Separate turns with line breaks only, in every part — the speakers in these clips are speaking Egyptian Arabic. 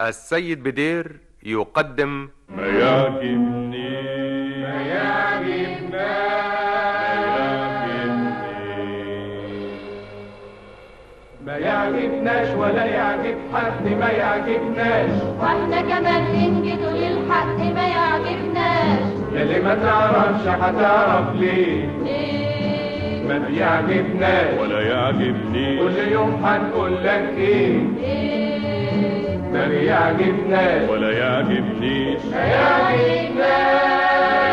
السيد بدير يقدم
ما يعجبني
ما يعجبنا ما يعجبناش ولا يعجب حد ما يعجبناش
واحنا كمان ننجد للحق ما يعجبناش
يلي ما تعرفش هتعرف ليه
ليه
ما بيعجبناش
ولا يعجبني
كل يوم هنقول لك ايه
ليه
ما بيعجبناش
ولا يعجبنيش
ما يعجبناش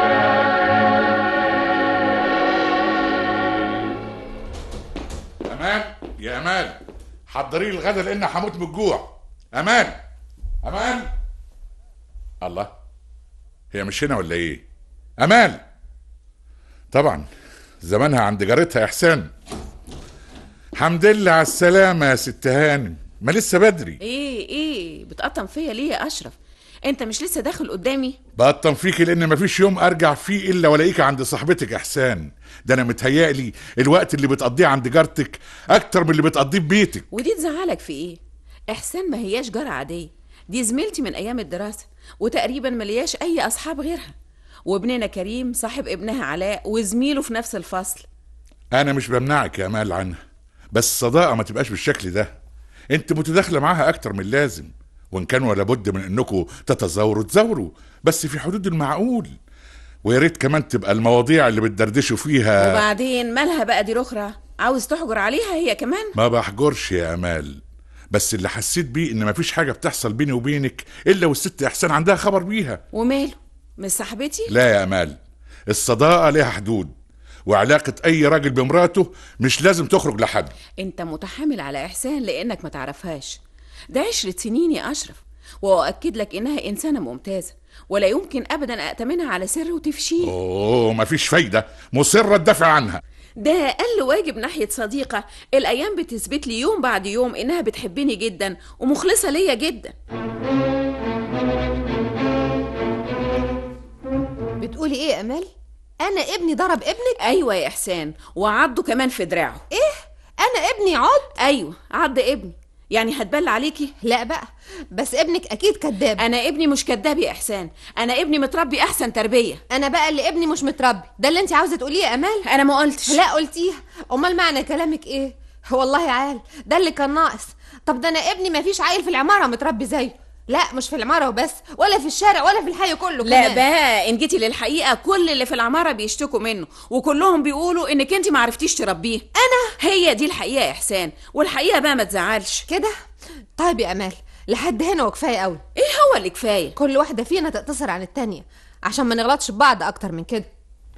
امان يا امان حضري لي الغدا لان هموت من الجوع امان امان الله هي مش هنا ولا ايه امان طبعا زمانها عند جارتها احسان حمد لله على السلامه يا ست هانم ما لسه بدري
ايه ايه بتقطم فيا ليه يا اشرف انت مش لسه داخل قدامي
بقطم فيكي لان مفيش يوم ارجع فيه الا والاقيك عند صاحبتك احسان ده انا متهيألي الوقت اللي بتقضيه عند جارتك اكتر من اللي بتقضيه في بيتك
ودي تزعلك في ايه احسان ما هياش جارة عادية دي زميلتي من ايام الدراسة وتقريبا ملياش اي اصحاب غيرها وابننا كريم صاحب ابنها علاء وزميله في نفس الفصل
انا مش بمنعك يا امال عنها بس الصداقه ما تبقاش بالشكل ده انت متداخله معاها اكتر من اللازم وان كان ولا بد من انكم تتزاوروا تزاوروا بس في حدود المعقول ويا ريت كمان تبقى المواضيع اللي بتدردشوا فيها
وبعدين مالها بقى دي رخرة عاوز تحجر عليها هي كمان
ما بحجرش يا امال بس اللي حسيت بيه ان مفيش حاجه بتحصل بيني وبينك الا والست احسان عندها خبر بيها
وماله مش صاحبتي
لا يا امال الصداقه ليها حدود وعلاقه اي راجل بمراته مش لازم تخرج لحد
انت متحامل على احسان لانك ما تعرفهاش ده عشرة سنين يا اشرف واؤكد لك انها انسانه ممتازه ولا يمكن ابدا ااتمنها على سر وتفشيه
اوه مفيش فايده مصره تدافع عنها
ده اقل واجب ناحيه صديقه الايام بتثبت لي يوم بعد يوم انها بتحبني جدا ومخلصه ليا جدا
بتقولي ايه يا امال انا ابني ضرب ابنك
ايوه يا احسان وعضه كمان في دراعه
ايه انا ابني عض
ايوه عض ابني يعني هتبل عليكي
لا بقى بس ابنك اكيد كذاب
انا ابني مش كداب يا احسان انا ابني متربي احسن تربيه
انا بقى اللي ابني مش متربي ده اللي انت عاوزه تقوليه يا امال
انا ما قلتش
لا قلتيها امال معنى كلامك ايه والله عال ده اللي كان ناقص طب ده انا ابني ما فيش عيل في العماره متربي زيه لا مش في العماره وبس ولا في الشارع ولا في الحي كله
لا
كمان.
بقى ان جيتي للحقيقه كل اللي في العماره بيشتكوا منه وكلهم بيقولوا انك انت ما عرفتيش تربيه انا هي دي الحقيقه يا احسان والحقيقه بقى ما تزعلش
كده طيب يا امال لحد هنا وكفايه قوي
ايه هو اللي كفايه
كل واحده فينا تقتصر عن التانية عشان ما نغلطش ببعض اكتر من كده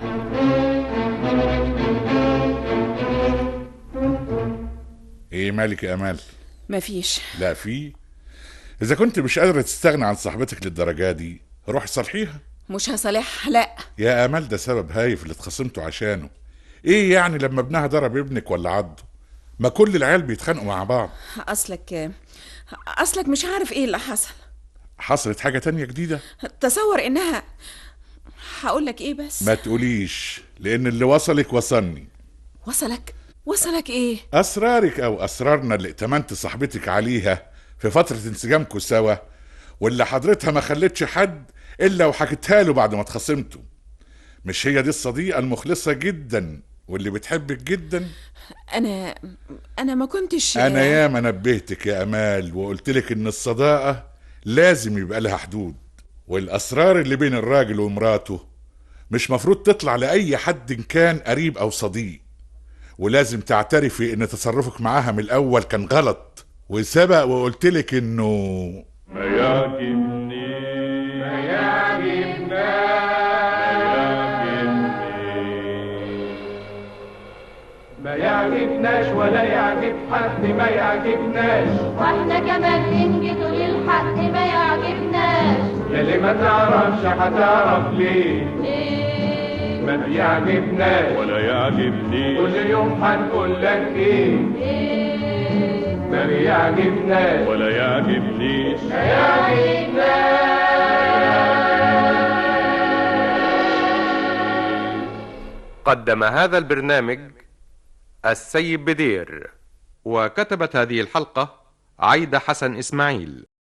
ايه مالك يا امال
مفيش
لا في اذا كنت مش قادره تستغنى عن صاحبتك للدرجه دي روح صالحيها
مش هصالحها لا
يا امال ده سبب هايف اللي اتخاصمتوا عشانه ايه يعني لما ابنها ضرب ابنك ولا عضه ما كل العيال بيتخانقوا مع بعض
اصلك اصلك مش عارف ايه اللي حصل
حصلت حاجه تانية جديده
تصور انها هقول لك ايه بس
ما تقوليش لان اللي وصلك وصلني
وصلك وصلك ايه
اسرارك او اسرارنا اللي ائتمنت صاحبتك عليها في فتره انسجامكم سوا واللي حضرتها ما خلتش حد الا وحكتها له بعد ما اتخاصمتوا مش هي دي الصديقه المخلصه جدا واللي بتحبك جدا
انا انا ما كنتش
انا ياما نبهتك يا امال وقلت لك ان الصداقه لازم يبقى لها حدود والاسرار اللي بين الراجل ومراته مش مفروض تطلع لاي حد إن كان قريب او صديق ولازم تعترفي ان تصرفك معاها من الاول كان غلط وسبق وقلت لك انه
ما يعجبني
ما يعجبنا ما يعجبناش ولا يعجب حد ما يعجبناش
واحنا كمان ننجد للحق ما يعجبناش
يلي ما تعرفش هتعرف ليه
ليه
ما بيعجبناش
ولا يعجبني
كل يوم هنقول لك ايه
ليه
ما بيعجبناش
ولا يعجبنيش
ما يعجبناش
قدم هذا البرنامج السيد بدير وكتبت هذه الحلقة عايدة حسن إسماعيل